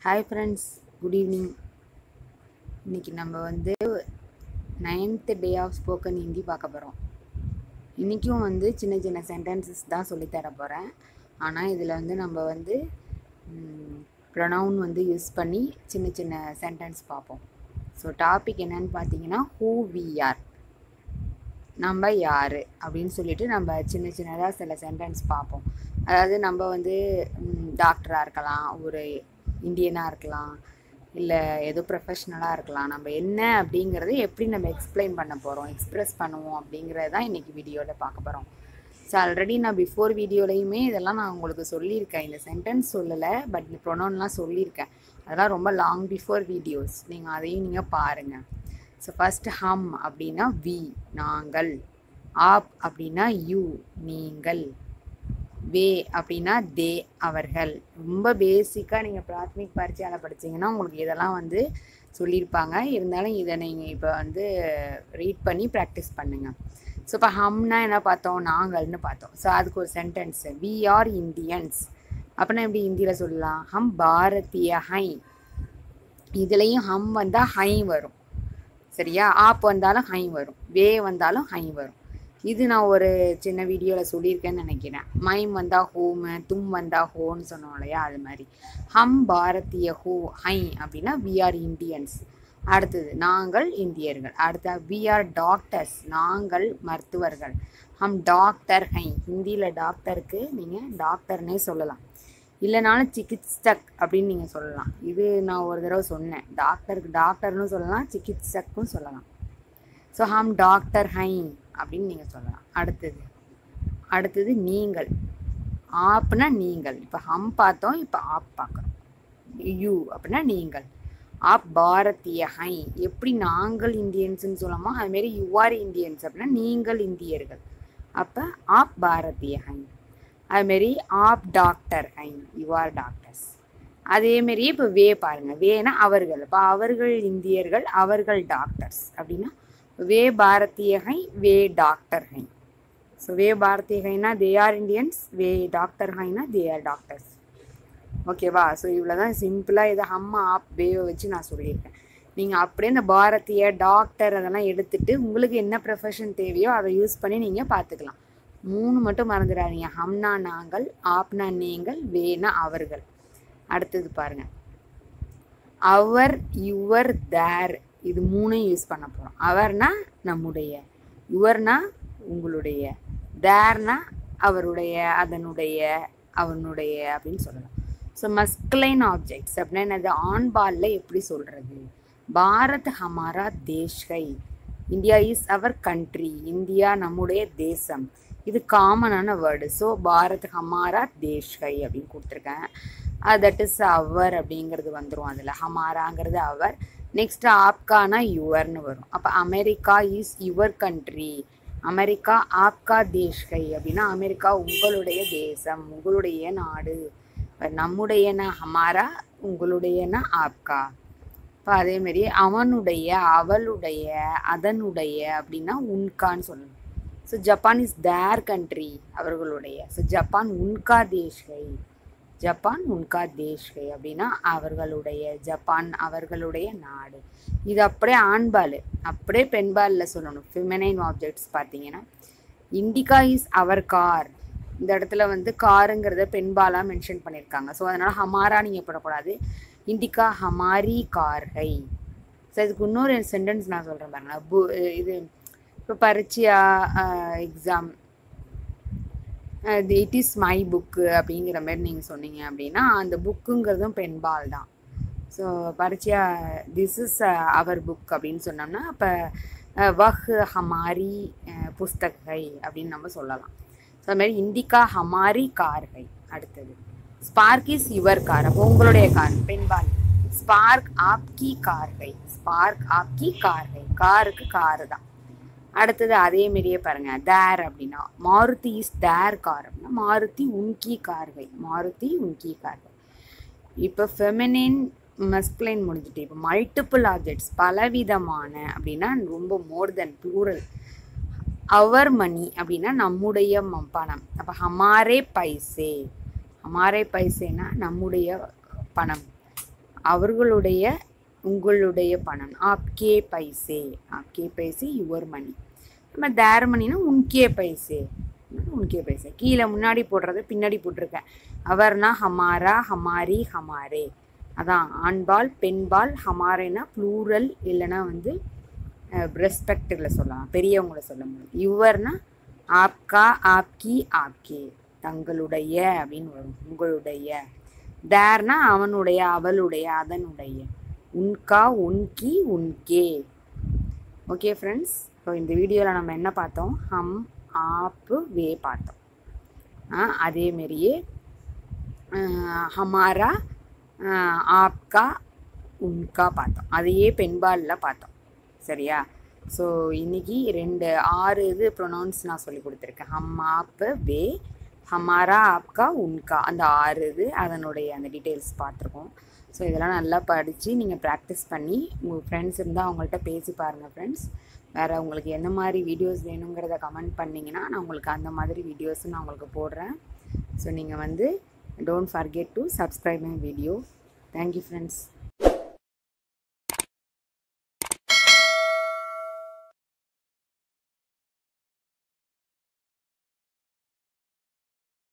hi friends good evening இன்னைக்கு நம்ம வந்து ninth day of spoken Hindi பார்க்க போகிறோம் இன்றைக்கும் வந்து சின்ன சின்ன சென்டென்சஸ் தான் சொல்லித்தர போகிறேன் ஆனால் இதில் வந்து நம்ம வந்து ப்ரொனவுன் வந்து யூஸ் பண்ணி சின்ன சின்ன சென்டென்ஸ் பார்ப்போம் ஸோ டாபிக் என்னன்னு பார்த்தீங்கன்னா ஹூ வி ஆர் நம்ம யார் அப்படின்னு சொல்லிட்டு நம்ம சின்ன சின்னதாக சில சென்டென்ஸ் பார்ப்போம் அதாவது நம்ம வந்து டாக்டராக இருக்கலாம் ஒரு இந்தியனாக இருக்கலாம் இல்லை ஏதோ ப்ரொஃபஷ்னலாக இருக்கலாம் நம்ம என்ன அப்படிங்கிறத எப்படி நம்ம எக்ஸ்பிளைன் பண்ண போகிறோம் எக்ஸ்ப்ரெஸ் பண்ணுவோம் அப்படிங்கிறது தான் இன்றைக்கி வீடியோவில் பார்க்க போகிறோம் ஸோ ஆல்ரெடி நான் பிஃபோர் வீடியோலையுமே இதெல்லாம் நான் உங்களுக்கு சொல்லியிருக்கேன் இந்த சென்டென்ஸ் சொல்லலை பட் இந்த ப்ரொனவுன்லாம் சொல்லியிருக்கேன் அதெல்லாம் ரொம்ப லாங் பிஃபோர் வீடியோஸ் நீங்கள் அதையும் நீங்கள் பாருங்கள் ஸோ ஃபஸ்ட்டு ஹம் அப்படின்னா வி நாங்கள் ஆப் அப்படின்னா யூ நீங்கள் வே அப்படின்னா தே அவர்கள் ரொம்ப பேசிக்காக நீங்கள் பிராத்மிக் பரீட்சையால் படித்தீங்கன்னா உங்களுக்கு இதெல்லாம் வந்து சொல்லியிருப்பாங்க இருந்தாலும் இதை நீங்கள் இப்போ வந்து ரீட் பண்ணி ப்ராக்டிஸ் பண்ணுங்கள் ஸோ இப்போ ஹம்னா என்ன பார்த்தோம் நாங்கள்னு பார்த்தோம் ஸோ அதுக்கு ஒரு சென்டென்ஸ் வி ஆர் இந்தியன்ஸ் அப்படின்னா எப்படி ஹிந்தியில் சொல்லலாம் ஹம் பாரதிய ஹை இதுலேயும் ஹம் வந்தால் ஹை வரும் சரியா ஆப் வந்தாலும் ஹை வரும் வே வந்தாலும் ஹை வரும் இது நான் ஒரு சின்ன வீடியோவில் சொல்லியிருக்கேன்னு நினைக்கிறேன் மைம் வந்தால் ஹோமு தும் வந்தால் ஹோன்னு சொன்னோம் இல்லையா அது மாதிரி ஹம் பாரதிய ஹோ ஹை அப்படின்னா வி ஆர் இந்தியன்ஸ் அடுத்தது நாங்கள் இந்தியர்கள் அடுத்த வி ஆர் டாக்டர்ஸ் நாங்கள் மருத்துவர்கள் ஹம் டாக்டர் ஹை ஹிந்தியில் டாக்டருக்கு நீங்கள் டாக்டர்னே சொல்லலாம் இல்லைனாலும் சிகித்சக் அப்படின்னு நீங்கள் சொல்லலாம் இது நான் ஒரு தடவை சொன்னேன் டாக்டருக்கு டாக்டர்னு சொல்லலாம் சிகித்சக்கும் சொல்லலாம் ஸோ ஹம் டாக்டர் ஹை அப்படின்னு நீங்கள் சொல்லலாம் அடுத்தது அடுத்தது நீங்கள் ஆப்னா நீங்கள் இப்போ ஹம் பார்த்தோம் இப்போ ஆப் பார்க்குறோம் யூ அப்படின்னா நீங்கள் ஆப் பாரதிய ஹை எப்படி நாங்கள் இந்தியன்ஸ்னு சொல்லலாமோ அதுமாரி யூஆர் இந்தியன்ஸ் அப்படின்னா நீங்கள் இந்தியர்கள் அப்போ ஆப் பாரதிய ஹை அதுமாரி ஆப் டாக்டர் ஹை யூஆர் டாக்டர்ஸ் அதேமாரியே இப்போ வே பாருங்கள் வேனா அவர்கள் இப்போ அவர்கள் இந்தியர்கள் அவர்கள் டாக்டர்ஸ் அப்படின்னா வே பாரதிய ஹை வே டாக்டர் ஹை ஸோ வே பாரதிய ஹைனா தே ஆர் இண்டியன்ஸ் வே டாக்டர் ஹைனா தே ஆர் டாக்டர்ஸ் ஓகேவா ஸோ இவ்வளோ தான் சிம்பிளாக இதை ஹம்மா ஆப் வேவை வச்சு நான் சொல்லியிருக்கேன் நீங்கள் அப்படியே இந்த பாரதிய டாக்டர் அதெல்லாம் எடுத்துட்டு உங்களுக்கு என்ன ப்ரொஃபஷன் தேவையோ அதை யூஸ் பண்ணி நீங்கள் பார்த்துக்கலாம் மூணு மட்டும் மறந்துடாதீங்க ஹம்னா நாங்கள் ஆப்னா நீங்கள் வேனா அவர்கள் அடுத்தது பாருங்கள் அவர் யுவர் தேர் இது மூணையும் யூஸ் பண்ண போகிறோம் அவர்னா நம்முடைய யுவர்னா உங்களுடைய தேர்னா அவருடைய அதனுடைய அவனுடைய அப்படின்னு சொல்லலாம் ஸோ மஸ்குலைன் ஆப்ஜெக்ட்ஸ் அப்படின்னா என்னது ஆன் பாலில் எப்படி சொல்கிறது பாரத் ஹமாரா தேஷ்கை India is our country India நம்முடைய தேசம் இது காமனான வேர்டு ஸோ பாரத் ஹமாரா தேஷ்கை அப்படின்னு கொடுத்துருக்கேன் தட் இஸ் அவர் அப்படிங்கிறது வந்துடும் அதில் ஹமாராங்கிறது அவர் நெக்ஸ்ட் ஆப்கானா யுவர்னு வரும் அப்போ America is your country America ஆப்கா தேஷ்கை அப்படின்னா அமெரிக்கா உங்களுடைய தேசம் உங்களுடைய நாடு நம்முடையனா ஹமாரா உங்களுடையனா ஆப்கா இப்போ அதேமாரி அவனுடைய அவளுடைய அதனுடைய அப்படின்னா உன்கான்னு சொல்லணும் so Japan is their country அவர்களுடைய ஸோ ஜப்பான் உன்கா தேஷ்கை ஜப்பான் உன்கா தேஷ்கை அப்படின்னா அவர்களுடைய ஜப்பான் அவர்களுடைய நாடு இது அப்படியே ஆண்பால் அப்படியே பெண்பாலில் சொல்லணும் ஃபிமெனைன் ஆப்ஜெக்ட்ஸ் பார்த்தீங்கன்னா இண்டிகா இஸ் அவர் கார் இந்த இடத்துல வந்து காருங்கிறத பெண்பாலாக மென்ஷன் பண்ணியிருக்காங்க ஸோ அதனால் ஹமாரா நீங்கள் போடக்கூடாது இண்டிகா ஹமாரி கார்கை ஸோ இதுக்கு இன்னொரு சென்டென்ஸ் நான் சொல்கிறேன் பாருங்க பு இது இப்போ பரீட்சையா exam it is my book அப்படிங்கிற மாதிரி நீங்கள் சொன்னீங்க அப்படின்னா அந்த புக்குங்கிறதும் பெண்பால் தான் ஸோ பரீட்சையா திஸ் இஸ் அவர் புக் அப்படின்னு சொன்னோம்னா அப்போ வஹ் ஹமாரி புஸ்தகை அப்படின்னு நம்ம சொல்லலாம் ஸோ அது மாதிரி இண்டிகா ஹமாரி கார்கை அடுத்தது ஸ்பார்க் இஸ் யுவர் கார் அப்போ உங்களுடைய கார் பெண்பால் ஸ்பார்க் ஆப்கி கார்கை ஸ்பார்க் ஆப்கி கார்கை காருக்கு காரு தான் அடுத்தது அதே மாரியே பாருங்க தேர் அப்படின்னா மாருதி இஸ் தேர் கார் அப்படின்னா மாருதி உன்கி கார்கை மாருதி உன்கி கார்கை இப்போ ஃபெமினின் மஸ்குலைன் முடிஞ்சுட்டு இப்போ மல்டிபிள் ஆப்ஜெக்ட்ஸ் பலவிதமான அப்படின்னா ரொம்ப மோர் தென் ப்ளூரல் அவர் மணி அப்படின்னா நம்முடைய பணம் அப்போ ஹமாரே பைசே ஹமாரே பைசேனா நம்முடைய பணம் அவர்களுடைய உங்களுடைய பணம் ஆப்கே பைசே ஆப்கே பைசே யுவர் மணி நம்ம தேர் மணினா உன்கே பைசே உன்கே பைசே கீழே முன்னாடி போடுறது பின்னாடி போட்டிருக்கேன் அவர்னா ஹமாரா ஹமாரி ஹமாரே அதான் ஆண்பால் பெண்பால் ஹமாரேனா ப்ளூரல் இல்லைன்னா வந்து ரெஸ்பெக்டில் சொல்லலாம் பெரியவங்கள சொல்ல முடியும் யுவர்னா ஆப்கா ஆப்கி ஆப்கே தங்களுடைய அப்படின்னு வரும் உங்களுடைய தேர்னா அவனுடைய அவளுடைய அதனுடைய உன்கா உன்கி உன்கே ஓகே ஃப்ரெண்ட்ஸ் இப்போ இந்த வீடியோவில் நம்ம என்ன பார்த்தோம் ஹம் ஆப்பு வே பார்த்தோம் ஆ அதேமாரியே ஹமாரா ஆப்கா உன்கா பார்த்தோம் அதையே பெண்பாலில் பார்த்தோம் சரியா ஸோ இன்னைக்கு ரெண்டு ஆறு இது ப்ரொனவுன்ஸ் நான் சொல்லி கொடுத்துருக்கேன் ஹம் ஆப் வே ஹமாரா ஆப்கா உன்கா அந்த ஆறு இது அதனுடைய அந்த டீட்டெயில்ஸ் பார்த்துருக்கோம் ஸோ இதெல்லாம் நல்லா படித்து நீங்கள் ப்ராக்டிஸ் பண்ணி உங்கள் ஃப்ரெண்ட்ஸ் இருந்தால் அவங்கள்ட்ட பேசி பாருங்கள் ஃப்ரெண்ட்ஸ் வேறு உங்களுக்கு என்ன மாதிரி வீடியோஸ் வேணுங்கிறத கமெண்ட் பண்ணிங்கன்னா நான் உங்களுக்கு அந்த மாதிரி வீடியோஸும் நான் உங்களுக்கு போடுறேன் ஸோ நீங்கள் வந்து don't forget to subscribe my video thank you friends